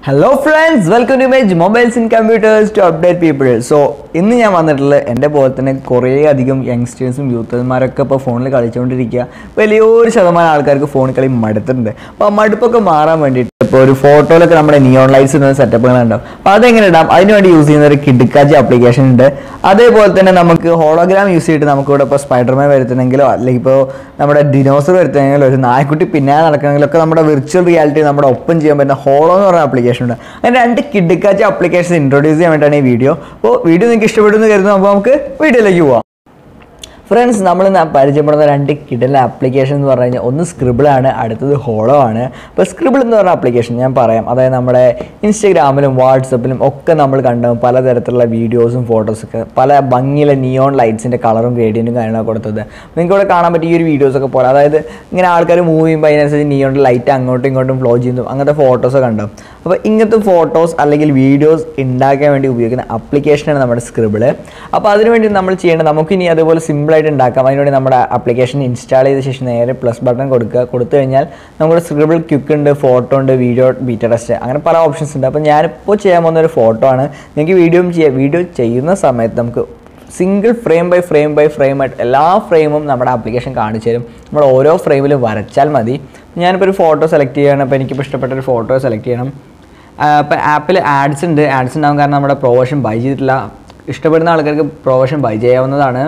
hello friends welcome to Mage mobiles and computers to update people so ഇന്ന് ഞാൻ വന്നിട്ടുള്ളത് എൻ്റെ പോലെ തന്നെ കുറേ അധികം യങ്സ്റ്റേഴ്സും യൂത്തന്മാരൊക്കെ ഇപ്പോൾ ഫോണിൽ കളിച്ചുകൊണ്ടിരിക്കുക വലിയൊരു ശതമാനം ആൾക്കാർക്ക് ഫോൺ കളി മടുത്തിട്ടുണ്ട് അപ്പോൾ ആ മടുപ്പൊക്കെ മാറാൻ വേണ്ടിയിട്ട് ഇപ്പോൾ ഒരു ഫോട്ടോയിലൊക്കെ നമ്മുടെ നിയോൺ ലൈറ്റ്സ് ഇടുന്ന സെറ്റപ്പുകൾ ഉണ്ടാവും അപ്പോൾ അതെങ്ങനെ ഇടാം അതിന് വേണ്ടി യൂസ് ചെയ്യുന്ന ഒരു കിടുക്കാച്ചി ആപ്ലിക്കേഷൻ ഉണ്ട് അതേപോലെ തന്നെ നമുക്ക് ഹോളോഗ്രാം യൂസ് ചെയ്തിട്ട് നമുക്ക് ഇവിടെ ഇപ്പോൾ സ്പൈഡർമാൻ വരുത്തണമെങ്കിലോ അല്ലെങ്കിൽ ഇപ്പോൾ നമ്മുടെ ഡിനോസർ വരുത്തണമെങ്കിലോ ഒരു നായ്ക്കുട്ടി പിന്നാലെ നടക്കണമെങ്കിലോ ഒക്കെ നമ്മുടെ വിർച്വൽ റിയാലിറ്റി നമ്മുടെ ഒപ്പം ചെയ്യാൻ പറ്റുന്ന ഹോളോ എന്ന് പറയുന്ന ആപ്ലിക്കേഷൻ ഉണ്ട് അങ്ങനെ രണ്ട് കിടുക്കാച്ചി ആപ്ലിക്കേഷൻ ഇൻട്രൊഡ്യൂസ് ചെയ്യാൻ വേണ്ടിയിട്ടാണ് ഈ വീഡിയോ അപ്പോൾ വീഡിയോ നിങ്ങൾക്ക് ഇഷ്ടപ്പെടുന്നു കരുതുന്നു അപ്പോൾ നമുക്ക് വീഡിയോയിലേക്ക് പോവാം ഫ്രണ്ട്സ് നമ്മൾ ഇന്ന് പരിചയപ്പെടുന്ന രണ്ട് കിടല ആപ്ലിക്കേഷൻ എന്ന് പറഞ്ഞു കഴിഞ്ഞാൽ ഒന്ന് സ്ക്രിബിളാണ് അടുത്തത് ഹോളോ ആണ് അപ്പോൾ സ്ക്രിബിൾ എന്ന് പറഞ്ഞ ആപ്ലിക്കേഷൻ ഞാൻ പറയാം അതായത് നമ്മുടെ ഇൻസ്റ്റഗ്രാമിലും വാട്സപ്പിലും ഒക്കെ നമ്മൾ കണ്ടാവും പലതരത്തിലുള്ള വീഡിയോസും ഫോട്ടോസൊക്കെ പല ഭംഗിയിലെ നിയോൺ ലൈറ്റ്സിൻ്റെ കളറും ഗ്രേഡിയൻറ്റും കാര്യങ്ങളൊക്കെ കൊടുത്തത് നിങ്ങൾക്ക് ഇവിടെ കാണാൻ പറ്റിയ ഈ ഒരു വീഡിയോസൊക്കെ പോലെ അതായത് ഇങ്ങനെ ആൾക്കാർ മൂവ് ചെയ്യുമ്പോൾ അതിനനുസരിച്ച് നിയോണിൻ്റെ ലൈറ്റ് അങ്ങോട്ടും ഇങ്ങോട്ടും ഫ്ലോ ചെയ്യുന്നു അങ്ങനത്തെ ഫോട്ടോസൊക്കെ ഉണ്ടാവും അപ്പോൾ ഇങ്ങനത്തെ ഫോട്ടോസ് അല്ലെങ്കിൽ വീഡിയോസ് ഉണ്ടാക്കാൻ വേണ്ടി ഉപയോഗിക്കുന്ന ആപ്ലിക്കേഷനാണ് നമ്മുടെ സ്ക്രിബിൾ അപ്പോൾ അതിനുവേണ്ടി നമ്മൾ ചെയ്യേണ്ടത് നമുക്കിനി അതുപോലെ സിമ്പിളായിട്ട് ഉണ്ടാക്കാം അതിനുവേണ്ടി നമ്മുടെ ആപ്ലിക്കേഷൻ ഇൻസ്റ്റാൾ ചെയ്ത ശേഷം നേരെ പ്ലസ് ബട്ടൺ കൊടുക്കുക കൊടുത്തു കഴിഞ്ഞാൽ നമ്മുടെ സ്ക്രിബിൾ ക്യുക്ക് ഉണ്ട് ഫോട്ടോ ഉണ്ട് വീഡിയോ ബീറ്റ ടെസ്റ്റ് അങ്ങനെ പല ഓപ്ഷൻസ് ഉണ്ട് അപ്പോൾ ഞാനിപ്പോൾ ചെയ്യാൻ പോകുന്ന ഒരു ഫോട്ടോ ആണ് നിങ്ങൾക്ക് വീഡിയോയും ചെയ്യാം വീഡിയോ ചെയ്യുന്ന സമയത്ത് നമുക്ക് single frame by frame by frame ആയിട്ട് എല്ലാ ഫ്രെയിമും നമ്മുടെ ആപ്ലിക്കേഷൻ കാണിച്ചു തരും നമ്മൾ ഓരോ ഫ്രെയിമിൽ വരച്ചാൽ മതി ഞാനിപ്പോൾ ഒരു ഫോട്ടോ സെലക്ട് ചെയ്യണം അപ്പോൾ എനിക്കിപ്പോൾ ഇഷ്ടപ്പെട്ട ഒരു ഫോട്ടോ സെലക്ട് ചെയ്യണം ഇപ്പോൾ ആപ്പിൽ ആഡ്സ് ഉണ്ട് ആഡ്സ് ഉണ്ടാകും കാരണം നമ്മുടെ പ്രൊവേഷൻ ബൈ ചെയ്തിട്ടില്ല ഇഷ്ടപ്പെടുന്ന ആൾക്കാർക്ക് പ്രൊവേഷൻ ബൈ ചെയ്യാവുന്നതാണ്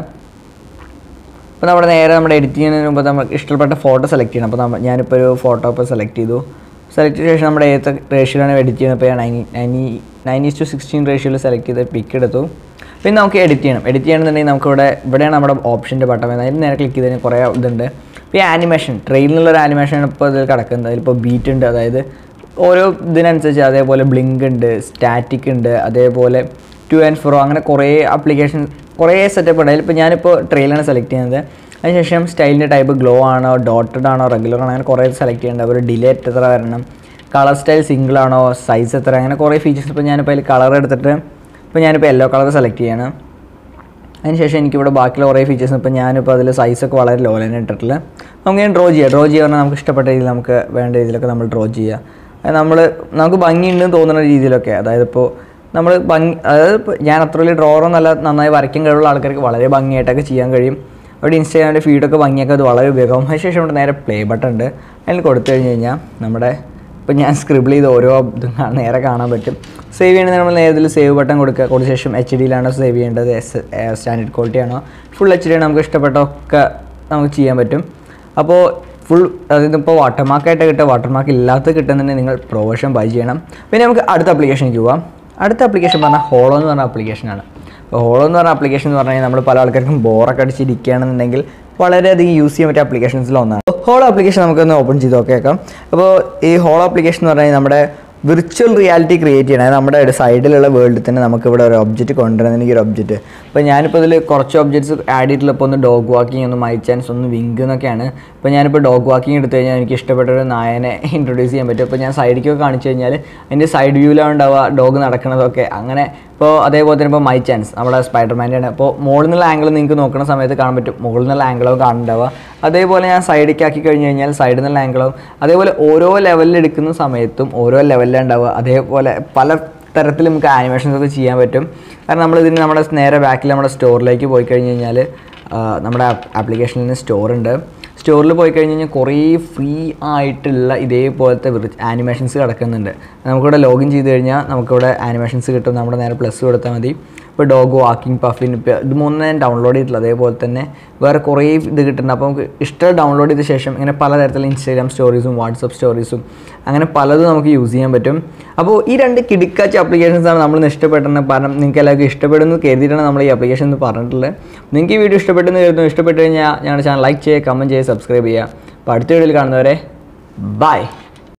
അപ്പോൾ നമ്മുടെ നേരെ നമ്മുടെ എഡിറ്റ് ചെയ്യുന്നതിന് മുമ്പ് നമ്മൾ ഇഷ്ടപ്പെട്ട ഫോട്ടോ സെലക്ട് ചെയ്യണം അപ്പോൾ നമ്മൾ ഞാനിപ്പോൾ ഒരു ഫോട്ടോ ഇപ്പോൾ സെലക്ട് ചെയ്തു സെലക്ട് ചെയ്ത ശേഷം നമ്മുടെ ഏത് റേഷ്യോയാണ് എഡിറ്റ് ചെയ്യുന്നത് ഇപ്പോൾ ഞാൻ നയനി നയനി നയൻ ഈസ് ടു സിക്സ്റ്റീൻ റേഷ്യോയിൽ സെലക്ട് ചെയ്ത് പിക്ക് എടുത്തു പിന്നെ നമുക്ക് എഡിറ്റ് ചെയ്യണം എഡിറ്റ് ചെയ്യണമെന്നുണ്ടെങ്കിൽ നമുക്ക് ഇവിടെ ഇവിടെയാണ് നമ്മുടെ ഓപ്ഷൻ്റെ ബട്ടൺ വരുന്നത് അതിന് നേരെ ക്ലിക്ക് ചെയ്തതിന് കുറേ ഇതുണ്ട് ഇപ്പോൾ ഈ ആനിമേഷൻ ട്രെയിനിലുള്ള ഒരു ആനിമേഷനാണ് ഇപ്പോൾ ഇതിൽ കിടക്കുന്നത് അതിലിപ്പോൾ ബീറ്റ് ഉണ്ട് അതായത് ഓരോ ഇതിനനുസരിച്ച് അതേപോലെ ബ്ലിങ്ക് ഉണ്ട് സ്റ്റാറ്റിക് ഉണ്ട് അതേപോലെ ടു ആൻഡ് ഫ്രോ അങ്ങനെ കുറേ ആപ്ലിക്കേഷൻ കുറേ സെറ്റപ്പ് ഉണ്ട് അതിലിപ്പോൾ ഞാനിപ്പോൾ ട്രെയിലാണ് സെലക്ട് ചെയ്യുന്നത് അതിനുശേഷം സ്റ്റൈലിൻ്റെ ടൈപ്പ് ഗ്ലോ ആണോ ഡോട്ടഡ് ആണോ റെഗുലർ ആണോ അങ്ങനെ കുറേ സെലക്ട് ചെയ്യേണ്ടത് ഒരു ഡിലേറ്റ് എത്ര വരണം കളർ സ്റ്റൈൽ സിംഗിൾ ആണോ സൈസ് എത്ര അങ്ങനെ കുറേ ഫീച്ചേഴ്സ് ഇപ്പോൾ ഞാനിപ്പോൾ അതിൽ കളർ എടുത്തിട്ട് ഇപ്പോൾ ഞാനിപ്പോൾ യെല്ലോ കളർ സെലക്ട് ചെയ്യണം അതിനുശേഷം എനിക്കിവിടെ ബാക്കിയുള്ള കുറേ ഫീച്ചേഴ്സ് ഇപ്പോൾ ഞാനിപ്പോൾ അതിൽ സൈസൊക്കെ വളരെ ലോ ലൈൻ ഇട്ടിട്ടില്ല നമുക്ക് ഞാൻ ഡ്രോ ചെയ്യാം ഡ്രോ ചെയ്യാൻ പറഞ്ഞാൽ നമുക്ക് ഇഷ്ടപ്പെട്ട രീതിയിൽ നമുക്ക് വേണ്ട രീതിയിലൊക്കെ നമ്മൾ ഡ്രോ ചെയ്യുക അത് നമ്മൾ നമുക്ക് ഭംഗിയുണ്ടെന്ന് തോന്നുന്ന രീതിയിലൊക്കെ അതായത് ഇപ്പോൾ നമ്മൾ ഭംഗി അതായത് ഇപ്പോൾ ഞാൻ അത്ര വലിയ ഡ്രോറോ നല്ല നന്നായി വരയ്ക്കാൻ കഴിവുള്ള ആൾക്കാർക്ക് വളരെ ഭംഗിയായിട്ടൊക്കെ ചെയ്യാൻ കഴിയും അവിടെ ഇൻസ്റ്റാഗ്രാമിൻ്റെ ഫീഡൊക്കെ ഭംഗിയൊക്കെ അത് വളരെ ഉപയോഗം അതിനുശേഷം ഇവിടെ നേരെ പ്ലേ ബട്ടൺ ഉണ്ട് അതിൽ കൊടുത്തു കഴിഞ്ഞ് കഴിഞ്ഞാൽ നമ്മുടെ ഇപ്പോൾ ഞാൻ സ്ക്രിബിൾ ചെയ്ത് ഓരോ ഇതും കാ- നേരെ കാണാൻ പറ്റും സേവ് ചെയ്യണമെങ്കിൽ നമ്മൾ നേരത്തിൽ സേവ് ബട്ടൺ കൊടുക്കുക കൊടുത്ത ശേഷം എച്ച് ഡിയിലാണോ സേവ് ചെയ്യേണ്ടത് എസ് സ്റ്റാൻഡേർഡ് ക്വാളിറ്റി ആണോ ഫുൾ എച്ച് ഡി ആണ് നമുക്ക് ഇഷ്ടപ്പെട്ടൊക്കെ നമുക്ക് ചെയ്യാൻ പറ്റും അപ്പോൾ ഫുൾ അതായത് ഇപ്പോൾ വാട്ടർമാർക്കായിട്ട് കിട്ടുക വാട്ടർമാർക്ക് ഇല്ലാത്ത കിട്ടുന്നുണ്ടെങ്കിൽ നിങ്ങൾ പ്രൊവേഷൻ ബൈ ചെയ്യണം പിന്നെ നമുക്ക് അടുത്ത ആപ്ലിക്കേഷനിലേക്ക് പോവാം അടുത്ത ആപ്ലിക്കേഷൻ പറഞ്ഞാൽ ഹോളോ എന്ന് പറഞ്ഞ ആപ്ലിക്കേഷനാണ് അപ്പോൾ ഹോളോ എന്ന് പറഞ്ഞ ആപ്ലിക്കേഷൻ എന്ന് പറഞ്ഞു കഴിഞ്ഞാൽ നമ്മൾ പല ആൾക്കാർക്കും ബോറൊക്കെ അടിച്ചിരിക്കുകയാണെന്നുണ്ടെങ്കിൽ വളരെയധികം യൂസ് ചെയ്യാൻ പറ്റിയ ആപ്ലിക്കേഷൻസിൽ ഒന്നാണ് ഹോളോ ആപ്ലിക്കേഷൻ നമുക്കൊന്ന് ഓപ്പൺ ചെയ്ത് നോക്കിയേക്കാം അപ്പോൾ ഈ ഹോളോ ആപ്ലിക്കേഷൻ എന്ന് പറഞ്ഞാൽ നമ്മുടെ വിർച്വൽ റിയാലിറ്റി ക്രിയേറ്റ് ചെയ്യണം അതായത് നമ്മുടെ ഒരു സൈഡിലുള്ള വേൾഡിൽ തന്നെ നമുക്ക് ഇവിടെ ഒരു ഒബ്ജക്റ്റ് കൊണ്ടുവരുന്നെങ്കിൽ ഒരു ഒബ്ജക്റ്റ് അപ്പോൾ ഞാനിപ്പോൾ ഇതിൽ കുറച്ച് ഒബ്ജക്ട്സ് ആഡ് ചെയ്തിട്ടുള്ള ഇപ്പോൾ ഒന്ന് ഡോഗ് വാക്കിംഗ് ഒന്ന് മൈ ചാൻസ് ഒന്ന് വിങ്ക് എന്നൊക്കെയാണ് ഇപ്പോൾ ഞാനിപ്പോൾ ഡോഗ് വാക്കിംഗ് എടുത്തു കഴിഞ്ഞാൽ എനിക്ക് ഇഷ്ടപ്പെട്ട ഒരു നായനെ ഇൻട്രൊഡ്യൂസ് ചെയ്യാൻ പറ്റും അപ്പോൾ ഞാൻ സൈഡിലേക്കൊക്കെ കാണിച്ചു കഴിഞ്ഞാൽ അതിൻ്റെ സൈഡ് വ്യൂവിലാണ് ഉണ്ടാവുക ഡോഗ് നടക്കുന്നതൊക്കെ അങ്ങനെ ഇപ്പോൾ അതേപോലെ തന്നെ ഇപ്പോൾ മൈ ചാൻസ് നമ്മുടെ സ്പൈഡർമാൻ്റെ ആണ് അപ്പോൾ മുകളിൽ നിന്നുള്ള ആംഗിൾ നിങ്ങൾക്ക് നോക്കുന്ന സമയത്ത് കാണാൻ പറ്റും മുകളിൽ നിന്നുള്ള ആംഗിളോ കാണുന്നുണ്ടാവുക അതേപോലെ ഞാൻ സൈഡിലേക്ക് ആക്കി കഴിഞ്ഞ് കഴിഞ്ഞാൽ സൈഡിൽ നിന്നുള്ള ആംഗിളോ അതേപോലെ ഓരോ ലെവലിൽ എടുക്കുന്ന സമയത്തും ഓരോ ലെവലിലാണ് ഉണ്ടാവുക അതേപോലെ പല തരത്തിൽ നമുക്ക് ആനിമേഷൻസ് ഒക്കെ ചെയ്യാൻ പറ്റും കാരണം നമ്മൾ ഇതിന് നമ്മുടെ നേരെ ബാക്കിൽ നമ്മുടെ സ്റ്റോറിലേക്ക് പോയി കഴിഞ്ഞ് കഴിഞ്ഞാൽ നമ്മുടെ ആപ്ലിക്കേഷനിൽ നിന്ന് സ്റ്റോർ ഉണ്ട് സ്റ്റോറിൽ പോയി കഴിഞ്ഞ് കഴിഞ്ഞാൽ കുറേ ഫ്രീ ആയിട്ടുള്ള ഇതേപോലത്തെ ആനിമേഷൻസ് കിടക്കുന്നുണ്ട് നമുക്കിവിടെ ലോഗിൻ ചെയ്ത് കഴിഞ്ഞാൽ നമുക്കിവിടെ ആനിമേഷൻസ് കിട്ടും നമ്മുടെ നേരെ പ്ലസ് കൊടുത്താൽ മതി ഇപ്പോൾ ഡോഗ് വാക്കിംഗ് പഫിൻ ഇപ്പോൾ ഇത് മൂന്ന് ഞാൻ ഡൗൺലോഡ് ചെയ്തിട്ടില്ല അതേപോലെ തന്നെ വേറെ കുറേ ഇത് കിട്ടുന്നുണ്ട് അപ്പോൾ നമുക്ക് ഇഷ്ടം ഡൗൺലോഡ് ചെയ്ത ശേഷം ഇങ്ങനെ പലതരത്തിലുള്ള ഇൻസ്റ്റാഗ്രാം സ്റ്റോറീസും വാട്സപ്പ് സ്റ്റോറീസും അങ്ങനെ പലതും നമുക്ക് യൂസ് ചെയ്യാൻ പറ്റും അപ്പോൾ ഈ രണ്ട് കിടുക്കാച്ച ആപ്ലിക്കേഷൻസ് ആണ് നമ്മൾ ഇഷ്ടപ്പെട്ടത് കാരണം നിങ്ങൾക്ക് എല്ലാവർക്കും ഇഷ്ടപ്പെടുന്നു കരുതിയിട്ടാണ് നമ്മൾ ഈ ആപ്ലിക്കേഷൻ എന്ന് പറഞ്ഞിട്ടുള്ളത് നിങ്ങൾക്ക് ഈ വീഡിയോ ഇഷ്ടപ്പെട്ടെന്ന് കരുതുന്നു ഇഷ്ടപ്പെട്ട് കഴിഞ്ഞാൽ ഞങ്ങളുടെ ചാനൽ ലൈക്ക് ചെയ്യുക കമൻറ്റ് ചെയ്യുക സബ്സ്ക്രൈബ് ചെയ്യുക അപ്പോൾ അടുത്ത വീഡിയോയിൽ കാണുന്നവരെ ബൈ